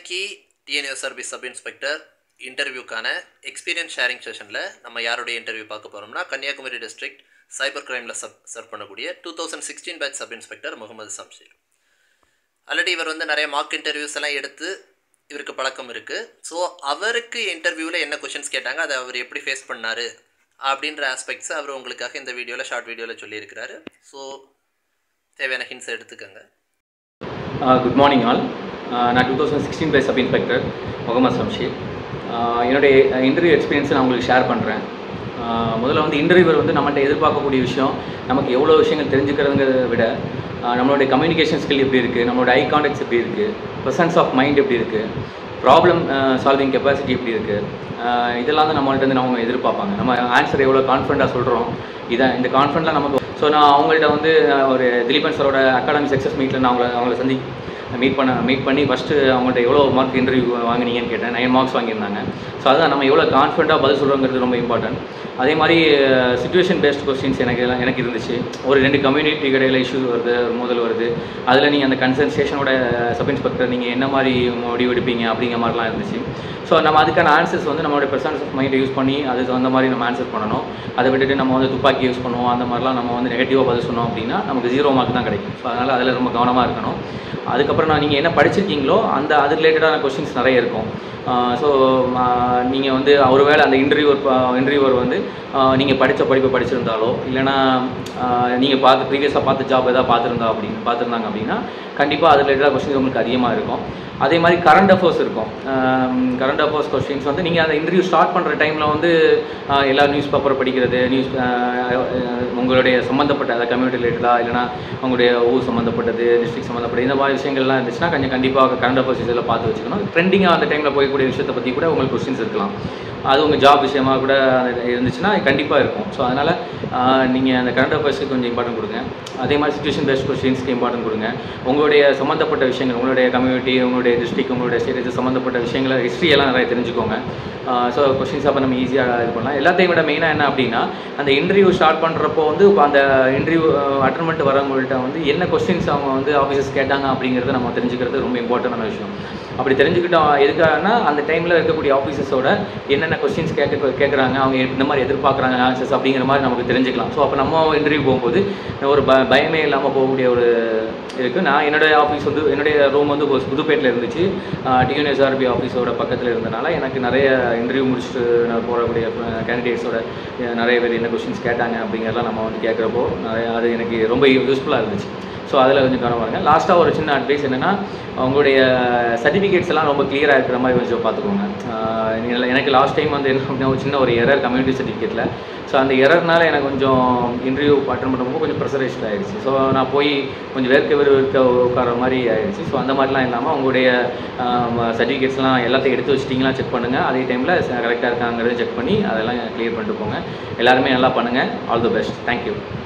இன்னைக்கு TNUSRB sub inspector இன்டர்வியூக்கான experience sharing செஷனில் நம்ம யாருடைய இன்டர்வியூ பார்க்க போகிறோம்னா கன்னியாகுமரி டிஸ்ட்ரிக்ட் சைபர் கிரைமில் சப் சர்வ் பண்ணக்கூடிய two thousand sixteen batch sub inspector Mohammed Shamsheer already இவர் வந்து நிறைய மார்க் இன்டர்வியூஸ் எல்லாம் எடுத்து இவருக்கு பழக்கம் இருக்குது ஸோ அவருக்கு இன்டர்வியூவில் என்ன கொஷின்ஸ் கேட்டாங்க அதை அவர் எப்படி ஃபேஸ் பண்ணார் அப்படின்ற ஆஸ்பெக்ட்ஸ் அவர் உங்களுக்காக இந்த வீடியோவில் ஷார்ட் வீடியோவில் சொல்லியிருக்கிறாரு ஸோ தேவையான ஹிண்ட்ஸ் எடுத்துக்கோங்க குட் மார்னிங் ஆல் நான் two thousand sixteen by sub inspector Mohammed Shamsheer என்னுடைய இன்டர்வியூ எக்ஸ்பீரியன்ஸை நான் உங்களுக்கு ஷேர் பண்ணுறேன் முதல்ல வந்து இன்டர்வியூவர் வந்து நம்மகிட்ட எதிர்பார்க்கக்கூடிய விஷயம் நமக்கு எவ்வளோ விஷயங்கள் தெரிஞ்சுக்கிறதுங்கிறத விட ஆஹ் நம்மளுடைய கம்யூனிகேஷன் ஸ்கில் எப்படி இருக்குது நம்மளோட ஐ கான்டாக்ட்ஸ் எப்படி இருக்குது ப்ரெசன்ஸ் ஆஃப் மைண்ட் எப்படி இருக்குது ப்ராப்ளம் சால்விங் கெப்பாசிட்டி எப்படி இருக்குது இதெல்லாம் தான் நம்மள்ட்ட வந்து நம்ம எதிர்பார்ப்பாங்க நம்ம ஆன்சர் எவ்வளோ கான்ஃபிடண்ட்டாக சொல்கிறோம் இதான் இந்த கான்ஃபிடண்ட்லாம் நமக்கு ஸோ நான் அவங்கள்ட்ட வந்து அஹ், ஒரு திலீபன் சாரோட அகாடமி சக்ஸஸ் மீட்டில் நான் அவங்கள அவங்கள சந்தி மீட் பண்ண மீட் பண்ணி ஃபஸ்ட்டு அவங்கள்ட்ட எவ்வளோ மார்க் இன்டர்வியூ வாங்குனீங்கன்னு கேட்டேன் நைன் மார்க்ஸ் வாங்கியிருந்தாங்க ஸோ அதான் நம்ம எவ்வளோ கான்ஃபிடண்ட்டாக பதில் சொல்கிறோங்கிறது ரொம்ப இம்பார்ட்டன்ட் அதே மாதிரி சுச்சுவேஷன் பேஸ்ட் கொஸ்டின்ஸ் எனக்கு எல்லாம் எனக்கு இருந்துச்சு ஒரு ரெண்டு கம்யூனிட்டி இடையில இஷ்யூ வருது ஒரு மோதல் வருது அதில் நீங்கள் அந்த கன்சர்ன் ஸ்டேஷனோட சப் இன்ஸ்பெக்டர் நீங்கள் என்ன மாதிரி முடிவு எடுப்பீங்க அப்படிங்கிற மாதிரிலாம் இருந்துச்சு ஸோ நம்ம அதுக்கான ஆன்சர்ஸ் வந்து நம்மளோட பெர்சன்ஸ் ஆஃப் மைண்டை யூஸ் பண்ணி அதுக்கு தகுந்த மாதிரி நம்ம ஆன்சர் பண்ணணும் அதை விட்டுட்டு நம்ம வந்து துப்பாக்கி யூஸ் பண்ணுவோம் அந்த மாதிரிலாம் நம்ம வந்து நெகட்டிவாக பதில் சொன்னோம் அப்படின்னா நமக்கு ஜீரோ மார்க் தான் கிடைக்கும் ஸோ அதனால் அதில் ரொம்ப கவனமாக இருக்கணும் அதுக்கப்புறம் நான் நீங்கள் என்ன படிச்சிருக்கீங்களோ அந்த அது ரிலேட்டடான கொஸ்டின்ஸ் நிறைய இருக்கும் ஸோ நீங்கள் வந்து ஒருவேளை அந்த இன்டர்வியூவர் இன்டர்வியூவர் வந்து நீங்கள் படித்த படிப்பை படிச்சிருந்தாலோ இல்லைனா நீங்கள் பார்த்து ப்ரீவியஸாக பார்த்த ஜாப் எதாவது பார்த்துருந்தா அப்படின்னு பார்த்துருந்தாங்க அப்படின்னா கண்டிப்பாக அது ரிலேட்டடாக கொஸ்டின்ஸ் உங்களுக்கு அதிகமாக இருக்கும் அதே மாதிரி கரண்ட் அஃபேர்ஸ் இருக்கும் கரண்ட் அஃபேர்ஸ் கொஸ்டின்ஸ் வந்து நீங்கள் அந்த இன்டர்வியூ ஸ்டார்ட் பண்ணுற டைமில் வந்து ஆஹ் எல்லா நியூஸ் பேப்பர் படிக்கிறது நியூஸ் உங்களுடைய சம்மந்தப்பட்ட அதாவது கம்யூனிட்டி ரிலேட்டடாக இல்லைனா உங்களுடைய ஊர் சம்மந்தப்பட்டது டிஸ்ட்ரிக்ட் சம்மந்தப்பட்ட இந்த மாதிரி விஷயங்கள்லாம் இருந்துச்சுன்னா கொஞ்சம் கண்டிப்பாக கரண்ட் அஃபேர்ஸ் இதெல்லாம் பார்த்து வச்சுக்கணும் ட்ரெண்டிங்காக அந்த டைமில் போயக்கூடிய விஷயத்தை பற்றி கூட உங்களுக்கு கொஸ்டின்ஸ் இருக்கலாம் அது உங்கள் ஜாப் விஷயமா கூட இருந்துச்சுன்னா கண்டிப்பாக இருக்கும் ஸோ அதனால் நீங்கள் அந்த கரண்ட் அஃபேர்ஸ்க்கு கொஞ்சம் இம்பார்ட்டன்ட் கொடுங்க அதே மாதிரி சுச்சுவேஷன் பேஸ்ட் கொஸ்டின்ஸ்க்கு இம்பார்ட்டன்ட் கொடுங்க உங்களுடைய சம்மந்தப்பட்ட விஷயங்கள் உங்களுடைய கம்யூனிட்டி உங்களுடைய டிஸ்ட்ரிக்ட் உங்களுடைய ஸ்டேட் இது சம்மந்தப்பட்ட விஷயங்களை ஹிஸ்ட்ரி எல்லாம் நிறைய தெரிஞ்சுக்கோங்க ஸோ கொஸ்டின்ஸ் அப்போ நம்ம ஈஸியாக இது பண்ணலாம் எல்லாத்தையும் விட மெயினாக என்ன அப்படின்னா அந்த இன்டர்வியூ ஸ்டார்ட் பண்ணுறப்போ வந்து இப்ப அந்த இன்டர்வியூ அட்டன் பண்ணிட்டு வரவங்கள்ட்ட வந்து என்ன கொஸ்டின்ஸ் அவங்க வந்து ஆஃபீஸர்ஸ் கேட்டாங்க அப்படிங்கிறத நம்ம தெரிஞ்சுக்கிறது ரொம்ப இம்பார்ட்டண்டான விஷயம் அப்படி தெரிஞ்சுக்கிட்டோம் எதுக்காகனா அந்த டைமில் இருக்கக்கூடிய ஆஃபீஸர்ஸோட என்னென்ன கொஸ்டின்ஸ் கேட்க கேட்குறாங்க அவங்க இந்த மாதிரி எதிர்பார்க்குறாங்க ஆன்சர்ஸ் அப்படிங்கிற மாதிரி நமக்கு தெரிஞ்சுக்கலாம் ஸோ அப்போ நம்ம இன்டர்வியூ போகும்போது ஒரு ப பயமே இல்லாமல் போகக்கூடிய ஒரு இருக்குது நான் என்னுடைய ஆஃபீஸ் வந்து என்னுடைய ரூம் வந்து ஒரு புதுப்பேட்டில் இருந்துச்சு டிஎன்எஸ்ஆர்பி ஆஃபீஸோட பக்கத்தில் இருந்தனால எனக்கு நிறைய இன்டர்வியூ முடிச்சுட்டு நான் போகக்கூடிய கேண்டிடேட்ஸோட நிறைய பேர் என்ன கொஸ்டின்ஸ் கேட்டாங்க அப்படிங்கிறதெல்லாம் நம்ம வந்து கேட்குறப்போ நிறைய அது எனக்கு ரொம்ப யூஸ்ஃபுல்லாக இருந்துச்சு ஸோ அதில் கொஞ்சம் கவனம் பாருங்க லாஸ்ட்டாக ஒரு சின்ன அட்வைஸ் என்னென்னா உங்களுடைய சர்டிஃபிகேட்ஸ் எல்லாம் ரொம்ப கிளியராக இருக்கிற மாதிரி கொஞ்சம் பார்த்துக்கோங்க ஆஹ் நீங்க- எனக்கு லாஸ்ட் டைம் வந்து என்ன அப்படின்னா ஒரு சின்ன ஒரு எரர் கம்யூனிட்டி சர்டிஃபிகேட்டில் ஸோ அந்த எரர்னால எனக்கு கொஞ்சம் இன்டர்வியூ அட்டன் பண்ணுறப்போ கொஞ்சம் ப்ரெஷரைஸ்ட் ஆயிடுச்சு ஸோ நான் போய் கொஞ்சம் வேர்க்க விறுவிறுக்க உட்கார மாதிரி ஆயிடுச்சு ஸோ அந்த மாதிரிலாம் இல்லாமல் உங்களுடைய சர்டிஃபிகேட்ஸ்லாம் எல்லாத்தையும் எடுத்து வச்சிட்டிங்களா செக் பண்ணுங்கள் அதே டைமில் கரெக்டாக இருக்காங்கிறத செக் பண்ணி அதெல்லாம் கிளியர் பண்ணிட்டு போங்க எல்லாருமே நல்லா பண்ணுங்கள் ஆல் தி பெஸ்ட் தேங்க்யூ